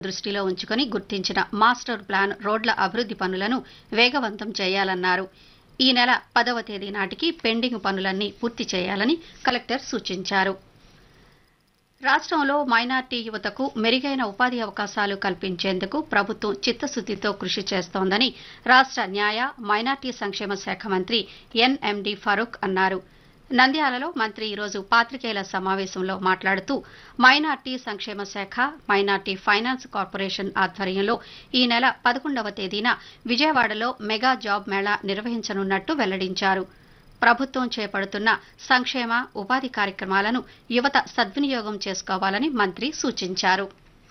దృష్టిలో ఉంచుకుని గుర్తించిన మాస్టర్ ప్లాన్ రోడ్ల అభివృద్ది పనులను వేగవంతం చేయాలన్నారు ఈ నెల పదవ తేదీ నాటికి పెండింగ్ పనులన్నీ పూర్తి చేయాలని కలెక్టర్ సూచించారు రాష్ట్రంలో మైనార్టీ యువతకు మెరుగైన ఉపాధి అవకాశాలు కల్పించేందుకు ప్రభుత్వం చిత్తశుద్దితో కృషి చేస్తోందని రాష్ట్ర న్యాయ మైనార్టీ సంక్షేమ శాఖ మంత్రి ఎన్ఎండి ఫరూక్ అన్నారు నంద్యాలలో మంత్రి ఈరోజు పాత్రికేయుల సమావేశంలో మాట్లాడుతూ మైనార్టీ సంక్షేమ శాఖ మైనార్టీ ఫైనాన్స్ కార్పొరేషన్ ఆధ్వర్యంలో ఈ నెల పదకొండవ తేదీన విజయవాడలో మెగా జాబ్ మేళా నిర్వహించనున్నట్టు వెల్లడించారు ప్రభుత్వం చేపడుతున్న సంక్షేమ ఉపాధి కార్యక్రమాలను యువత సద్వినియోగం చేసుకోవాలని మంత్రి సూచించారు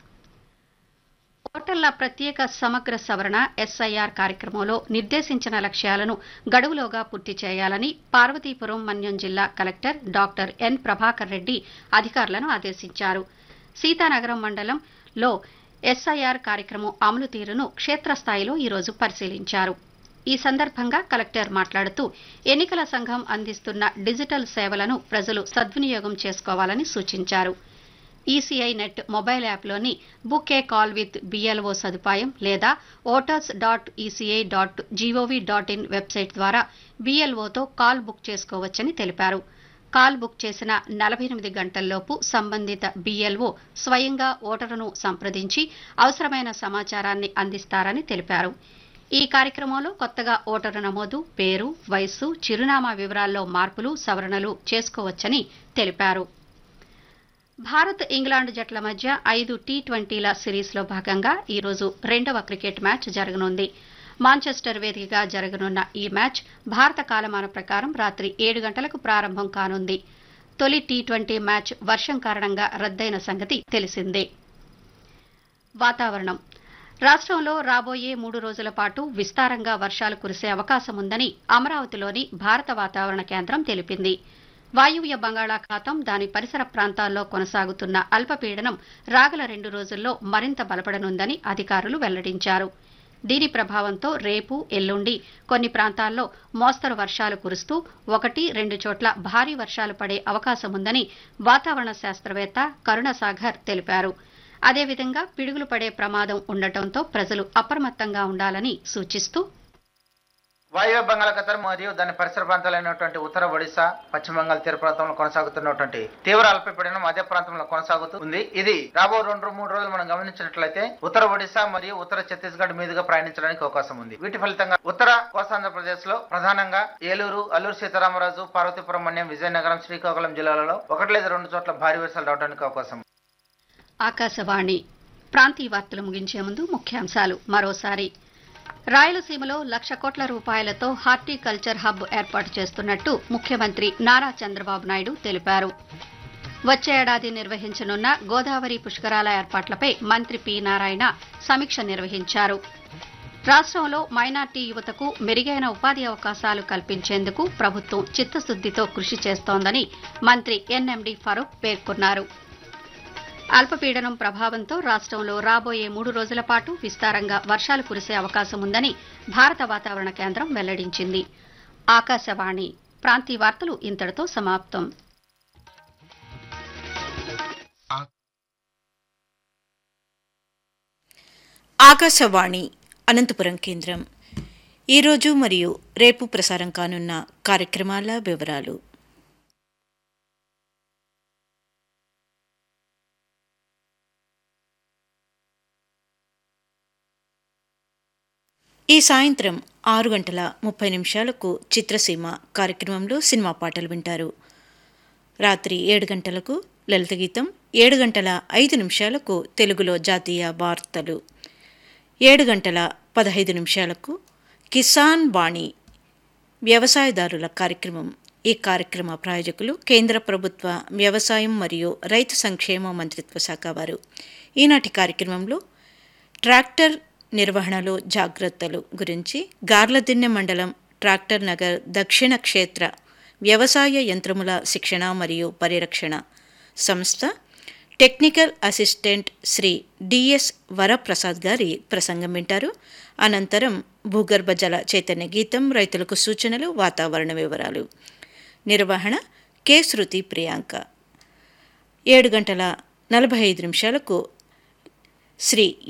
ఓటర్ల ప్రత్యేక సమగ్ర సవరణ ఎస్ఐఆర్ కార్యక్రమంలో నిర్దేశించిన లక్ష్యాలను గడువులోగా పూర్తి చేయాలని పార్వతీపురం మన్యం జిల్లా collector doctor N Prabhakar Reddy అధికారులను ఆదేశించారు సీతానగరం మండలంలో ఎస్ఐఆర్ కార్యక్రమం అమలు తీరును క్షేత్రస్థాయిలో ఈరోజు పరిశీలించారు ఈ సందర్భంగా కలెక్టర్ మాట్లాడుతూ ఎన్నికల సంఘం అందిస్తున్న డిజిటల్ సేవలను ప్రజలు సద్వినియోగం చేసుకోవాలని సూచించారు ఈసీఐ నెట్ మొబైల్ యాప్లోని book a call with BLO సదుపాయం లేదా voters dot ECI dot GOV dot in website ద్వారా బిఎల్ఓతో కాల్ బుక్ చేసుకోవచ్చని తెలిపారు కాల్ బుక్ చేసిన నలభై ఎనిమిది గంటల్లోపు సంబంధిత బిఎల్ఓ స్వయంగా ఓటరును సంప్రదించి అవసరమైన సమాచారాన్ని అందిస్తారని తెలిపారు ఈ కార్యక్రమంలో కొత్తగా ఓటరు నమోదు పేరు వయస్సు చిరునామా వివరాల్లో మార్పులు సవరణలు చేసుకోవచ్చని తెలిపారు భారత్ ఇంగ్లాండ్ జట్ల మధ్య ఐదు టీ ట్వంటీల సిరీస్లో భాగంగా ఈరోజు రెండవ క్రికెట్ మ్యాచ్ జరగనుంది మాంచెస్టర్ వేదికగా జరగనున్న ఈ మ్యాచ్ భారత కాలమాన ప్రకారం రాత్రి ఏడు గంటలకు ప్రారంభం కానుంది తొలి టీ ట్వంటీ మ్యాచ్ వర్షం కారణంగా రద్దయిన సంగతి తెలిసిందే వాతావరణం రాష్ట్రంలో రాబోయే మూడు రోజుల పాటు విస్తారంగా వర్షాలు కురిసే అవకాశం ఉందని అమరావతిలోని భారత వాతావరణ కేంద్రం తెలిపింది వాయువ్య బంగాళాఖాతం దాని పరిసర ప్రాంతాల్లో కొనసాగుతున్న అల్పపీడనం రాగల రెండు రోజుల్లో మరింత బలపడనుందని అధికారులు వెల్లడించారు దీని ప్రభావంతో రేపు ఎల్లుండి కొన్ని ప్రాంతాల్లో మోస్తరు వర్షాలు కురుస్తూ ఒకటి రెండు చోట్ల భారీ వర్షాలు పడే అవకాశం ఉందని వాతావరణ శాస్త్రవేత్త కరుణసాగర్ తెలిపారు అదేవిధంగా పిడుగులు పడే ప్రమాదం ఉండటంతో ప్రజలు అప్రమత్తంగా ఉండాలని సూచిస్తూ వాయువ్య బంగాళాఖాతం మరియు దాని పరిసర ప్రాంతాలైనటువంటి ఉత్తర ఒడిశా పశ్చిమ బంగాళ తీర ప్రాంతంలో కొనసాగుతున్నటువంటి తీవ్ర అల్పపీడనం అదే ప్రాంతంలో కొనసాగుతుంది ఇది రాబో రెండు మూడు రోజులు మనం గమనించినట్లయితే ఉత్తర ఒడిశా మరియు ఉత్తర ఛత్తీస్గఢ్ మీదుగా ప్రయాణించడానికి అవకాశం ఉంది వీటి ఫలితంగా ఉత్తర కోస్తాంధ్రప్రదేశ్ లో ప్రధానంగా ఏలూరు అల్లూరు సీతారామరాజు పార్వతీపురం మన్యం విజయనగరం శ్రీకాకుళం జిల్లాలలో ఒకటి లేదా రెండు చోట్ల భారీ వర్షాలు రావడానికి అవకాశం ఉంది. ఆకాశవాణి ప్రాంతీయ వార్తలు ముగించే ముందు ముఖ్యాంశాలు మరోసారి రాయలసీమలో లక్ష కోట్ల రూపాయలతో హార్టికల్చర్ హబ్ ఏర్పాటు చేస్తున్నట్టు ముఖ్యమంత్రి నారా చంద్రబాబు నాయుడు తెలిపారు వచ్చే ఏడాది నిర్వహించనున్న గోదావరి పుష్కరాల ఏర్పాట్లపై మంత్రి పి నారాయణ సమీక్ష నిర్వహించారు రాష్ట్రంలో మైనార్టీ యువతకు మెరుగైన ఉపాధి అవకాశాలు కల్పించేందుకు ప్రభుత్వం చిత్తశుద్దితో కృషి చేస్తోందని మంత్రి ఎన్ఎండి ఫరూక్ పేర్కొన్నారు అల్పపీడనం ప్రభావంతో రాష్ట్రంలో రాబోయే మూడు రోజుల పాటు విస్తారంగా వర్షాలు కురిసే అవకాశం ఉందని భారత వాతావరణ కేంద్రం వెల్లడించింది ఆకాశవాణి ప్రాంతీయ వార్తలు ఇంతటితో సమాప్తం ఆకాశవాణి అనంతపురం కేంద్రం ఈరోజు మరియు రేపు ప్రసారం కానున్న కార్యక్రమాల వివరాలు ఈ సాయంత్రం ఆరు గంటల ముప్పై నిమిషాలకు చిత్రసీమ కార్యక్రమంలో సినిమా పాటలు వింటారు రాత్రి ఏడు గంటలకు లలిత గీతం ఏడు గంటల ఐదు నిమిషాలకు తెలుగులో జాతీయ వార్తలు ఏడు గంటల పదహైదు నిమిషాలకు కిసాన్ బాణి వ్యవసాయదారుల కార్యక్రమం ఈ కార్యక్రమ ప్రాయోజకులు కేంద్ర ప్రభుత్వ వ్యవసాయం మరియు రైతు సంక్షేమ మంత్రిత్వ శాఖ వారు ఈనాటి కార్యక్రమంలో ట్రాక్టర్ నిర్వహణలో జాగ్రత్తలు గురించి గార్లదిన్నె మండలం ట్రాక్టర్ నగర్ దక్షిణ క్షేత్ర వ్యవసాయ యంత్రముల శిక్షణ మరియు పరిరక్షణ సంస్థ technical assistant Sri DS Varaprasad గారి ప్రసంగం వింటారు అనంతరం భూగర్భ జల చైతన్య గీతం రైతులకు సూచనలు వాతావరణ వివరాలు నిర్వహణ కె శృతి ప్రియాంక ఏడు గంటల నలభై ఐదు నిమిషాలకు శ్రీ